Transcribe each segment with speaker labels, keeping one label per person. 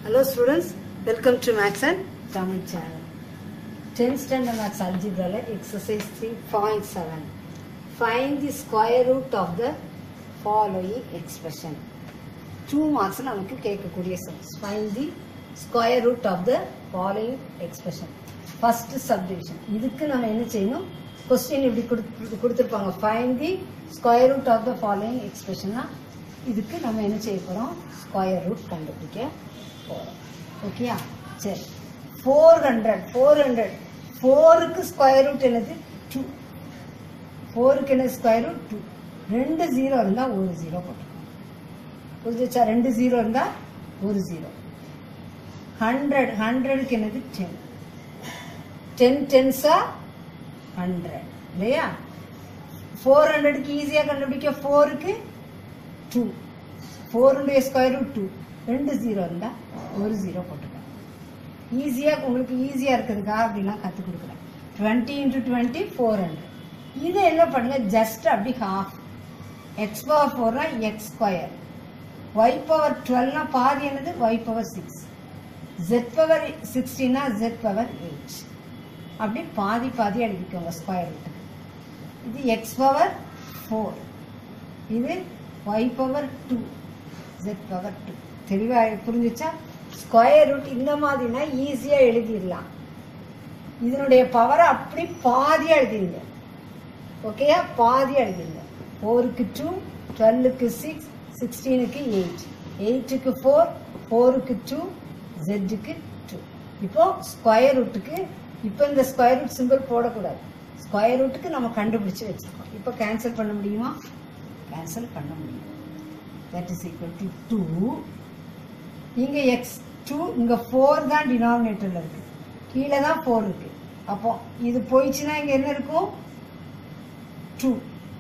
Speaker 1: Hello students, welcome to Max and Tamil channel. 10th standard Max Algebra ல exercise 3.7 Find the square root of the following expression. 2 marks நமக்கு கேட்கக்கூடிய sums. Find the square root of the following expression. First subdivision. இதுக்கு நம்ம என்ன செய்யணும் question இப்படி கொடுத்து கொடுத்துருப்பாங்க find the square root of the following எக்ஸ்பிரஷன்னா இதுக்கு நம்ம என்ன செய்ய போகிறோம் ஸ்கொயர் ரூட் கண்டுபிடிக்க போகிறோம் ஓகேயா சரி ஃபோர் ஹண்ட்ரட் ஃபோர் ஹண்ட்ரட் ஃபோருக்கு ஸ்கொயர் ரூட் என்னது டூ ஃபோருக்கு என்ன ஸ்கொயர் ரூட் டூ ரெண்டு ஜீரோ இருந்தால் ஒரு ஜீரோ போட்டுருக்கோம் புரிஞ்சுச்சா ரெண்டு ஜீரோ இருந்தால் ஒரு ஜீரோ ஹண்ட்ரட் ஹண்ட்ரடுக்கு என்னது டென் டென் டென்ஸா ஹண்ட்ரட் இல்லையா ஃபோர் ஹண்ட்ரடுக்கு ஈஸியாக கண்டுபிடிக்க ஃபோருக்கு டூ ஃபோருடைய ஸ்கொயர் ரூட் டூ ரெண்டு ஜீரோ இருந்தால் ஒரு ஜீரோ போட்டுக்கலாம் ஈஸியாக உங்களுக்கு ஈஸியாக இருக்கிறதுக்காக அப்படிலாம் கற்றுக் கொடுக்குறேன் twenty into twenty four hundred இதை என்ன பண்ணுங்க ஜஸ்ட் அப்படி ஹாஃப் எக்ஸ் பவர் ஃபோர்னா எக்ஸ் ஸ்கொயர் ஒய் பவர் டுவெல்னா பாதி என்னது y power six z power சிக்ஸ்டீனா ஜெட் பவர் எயிட் அப்படி பாதி பாதி எழுதிக்கோங்க ஸ்கொயர் ரூட்டுக்கு இது எக்ஸ் பவர் ஃபோர் இது y power two z power two தெளிவாக புரிஞ்சுச்சா ஸ்கொயர் ரூட் இந்த மாதிரினா ஈஸியாக எழுதிடலாம் இதனுடைய பவரை அப்படி பாதியாக எழுதிடுங்க ஓகேயா பாதியாக எழுதிடுங்க ஃபோருக்கு டூ டுவெல்லுக்கு சிக்ஸ் சிக்ஸ்டீனுக்கு எயிட் எயிட்டுக்கு ஃபோர் ஃபோருக்கு டூ ஜெட்டுக்கு டூ இப்போ ஸ்கொயர் ரூட்டுக்கு இப்போ இந்த ஸ்கொயர் ரூட் சிம்பிள் போடக்கூடாது ஸ்கொயர் ரூட்டுக்கு நம்ம கண்டுபிடிச்சு வச்சிருக்கோம் இப்போ கேன்சல் பண்ண முடியுமா கேன்சல் பண்ண முடியும் that is equal to two இங்கே எக்ஸ் டூ இங்கே ஃபோர் தான் டினாமினேட்டரில் இருக்கு கீழே தான் ஃபோர் இருக்கு அப்போ இது போயிடுச்சுன்னா இங்கே என்ன இருக்கும் two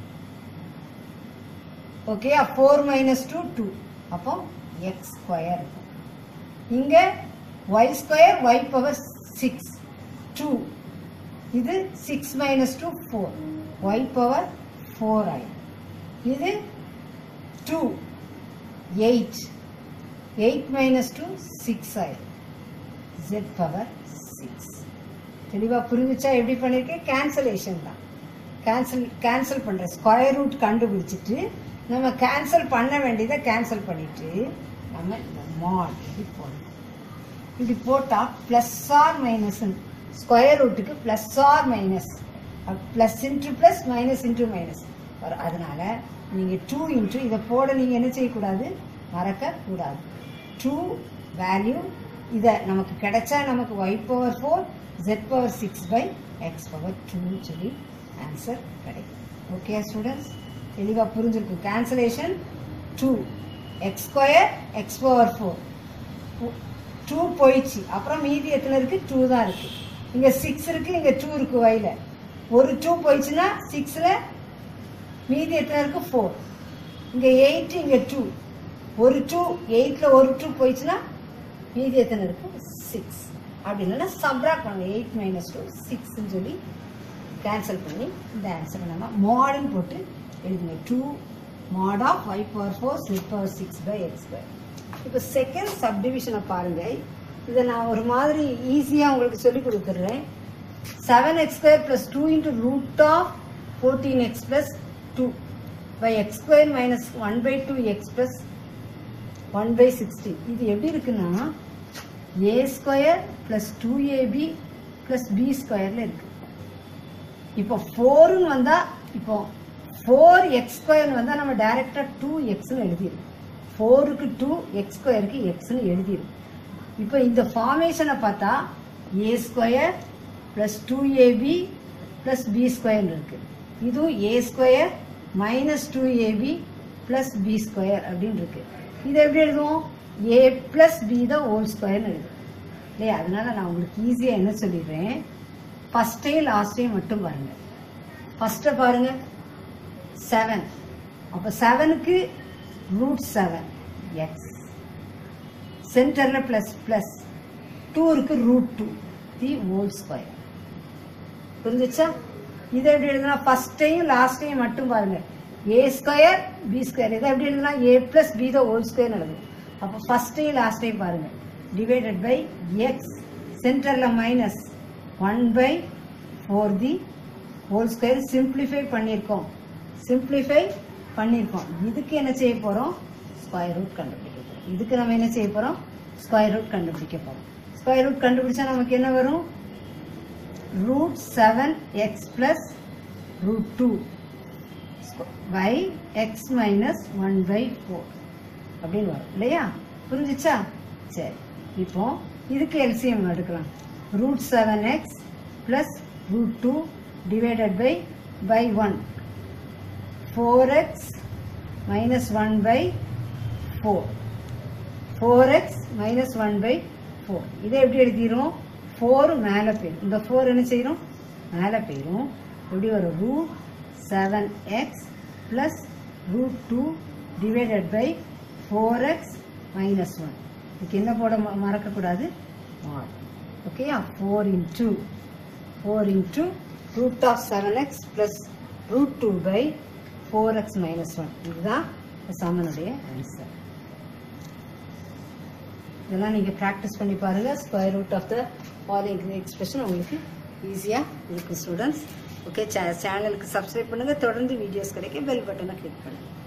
Speaker 1: okay four minus two two அப்போ எக்ஸ் ஸ்கொயர் இருக்கும் இங்கே y square y power six two இது six minus two four y power four ஆயிடும் இது two eight eight minus two six ஆயிடும் ஜெட் பவர் சிக்ஸ் தெளிவாக புரிஞ்சுச்சா எப்படி பண்ணியிருக்கேன் கேன்சலேஷன் தான் கேன்சல் கேன்சல் பண்ணுறேன் ஸ்கொயர் ரூட் கண்டுபிடிச்சிட்டு நம்ம கேன்சல் பண்ண வேண்டியதை கேன்சல் பண்ணிட்டு நம்ம இந்த மாட் இப்படி போடணும் இப்படி போட்டால் ப்ளஸ் ஆர் மைனஸ் ஸ்கொயர் ரூட்டுக்கு plus or minus plus into plus minus into minus வரும் அதனால நீங்கள் டூ இன்ட்டு இதை போட நீங்கள் என்ன செய்யக்கூடாது மறக்கக்கூடாது டூ வேல்யூ இதை நமக்கு கிடைச்சா நமக்கு y power four z power six by x power டூன்னு சொல்லி ஆன்சர் கிடைக்கும் ஓகே ஸ்டூடெண்ட்ஸ் தெளிவாக புரிஞ்சிருக்கும் cancellation two x square x power four two போயிடுச்சு அப்புறம் மீதி எத்தனை இருக்கு டூ தான் இருக்கு இங்க சிக்ஸ் இருக்கு இங்க டூ இருக்கு வயல ஒரு டூ போயிடுச்சுன்னா சிக்ஸ்ல மீதி எத்தனை இருக்கு ஃபோர் இங்க எயிட் இங்க டூ ஒரு டூ எயிட்ல ஒரு டூ போயிடுச்சுன்னா மீதி எத்தனை இருக்கு சிக்ஸ் அப்படின்னா சப்ராக்ட் பண்ணுங்க எயிட் மைனஸ் டூ சிக்ஸ்ன்னு சொல்லி கேன்சல் பண்ணி இந்த ஆன்சரை நம்ம மாடுன்னு போட்டு எழுதுங்க two mod of y power four six power six by x by இப்போ செகண்ட் சப்டிவிஷனை பாருங்க இதை நான் ஒரு மாதிரி ஈஸியாக உங்களுக்கு சொல்லி கொடுத்துட்றேன் seven x square plus two into root of fourteen x plus two by x square minus one by two x plus one by sixteen இது எப்படி இருக்குன்னா A square plus two AB plus B ஸ்கொயரில் இருக்கு இப்போ ஃபோருன்னு வந்தால் இப்போ four X ஸ்கொயர்னு வந்தால் நம்ம டைரெக்டாக டூ எக்ஸ்னு எழுதிடும் ஃபோருக்கு டூ எக்ஸ் ஸ்கொயருக்கு எக்ஸ்னு எழுதிடும் இப்போ இந்த ஃபார்மேஷனை பார்த்தா A square plus two AB plus B ஸ்கொயர்னு இருக்கு இதுவும் A square minus two AB plus B square அப்படின்னு இருக்கு இதை எப்படி எழுதுவோம் ஏ ப்ளஸ் பி தான் ஹோல் ஸ்கொயர்னு எழுதும் இல்லையா அதனால நான் உங்களுக்கு ஈஸியாக என்ன சொல்லிடுறேன் ஃபஸ்ட்டையும் லாஸ்ட்டையும் மட்டும் பாருங்க ஃபஸ்ட்டை பாருங்க செவன் அப்போ செவனுக்கு ரூட் செவன் எக்ஸ் சென்டரில் ப்ளஸ் ப்ளஸ் டூருக்கு root two the whole square புரிஞ்சுச்சா இதை எப்படி எழுதுனா ஃபஸ்ட்டையும் லாஸ்ட்டையும் மட்டும் பாருங்க ஏ ஸ்கொயர் பி ஸ்கொயர் இதை எப்படி எழுதுனா a plus b the whole square எழுதும் அப்போ ஃபஸ்ட்டையும் லாஸ்ட்டையும் பாருங்க டிவைடட் பை எக்ஸ் சென்டரில் minus one by four the whole square simplify பண்ணியிருக்கோம் சிம்பிளிஃபை பண்ணியிருக்கோம் இதுக்கு என்ன செய்ய போகிறோம் ஸ்கொயர் ரூட் கண்டுபிடிக்க போகிறோம் இதுக்கு நம்ம என்ன செய்ய போகிறோம் ஸ்கொயர் ரூட் கண்டுபிடிக்க போகிறோம் ஸ்கொயர் ரூட் கண்டுபிடிச்சா நமக்கு என்ன வரும் root seven x plus root two by x minus one by four அப்படின்னு வரும் இல்லையா புரிஞ்சுச்சா சரி இப்போ இதுக்கு எல்சிஎம் எடுக்கலாம் root seven x plus root two divided by by one four x minus one by four four x minus one by four இதை எப்படி எழுதிரும் ஃபோர் மேலே போயிடும் இந்த ஃபோர் என்ன செய்யணும் மேலே போயிடும் எப்படி வரும் root seven x plus root two divided by four x minus one இதுக்கு என்ன போட ம- மறக்கக்கூடாது மாட் ஓகேயா four into four into root of seven x plus root two by four x minus one இதுதான் இந்த சமனுடைய ஆன்சர் இதெல்லாம் நீங்கள் ப்ராக்டிஸ் பண்ணி பாருங்கள் square root of the following expression உங்களுக்கு ஈஸியாக இருக்கும் ஸ்டூடெண்ட்ஸ் ஓகே சேனலுக்கு சப்ஸ்கிரைப் பண்ணுங்கள் தொடர்ந்து வீடியோஸ் கிடைக்க பெல் பட்டனை கிளிக் பண்ணுங்கள்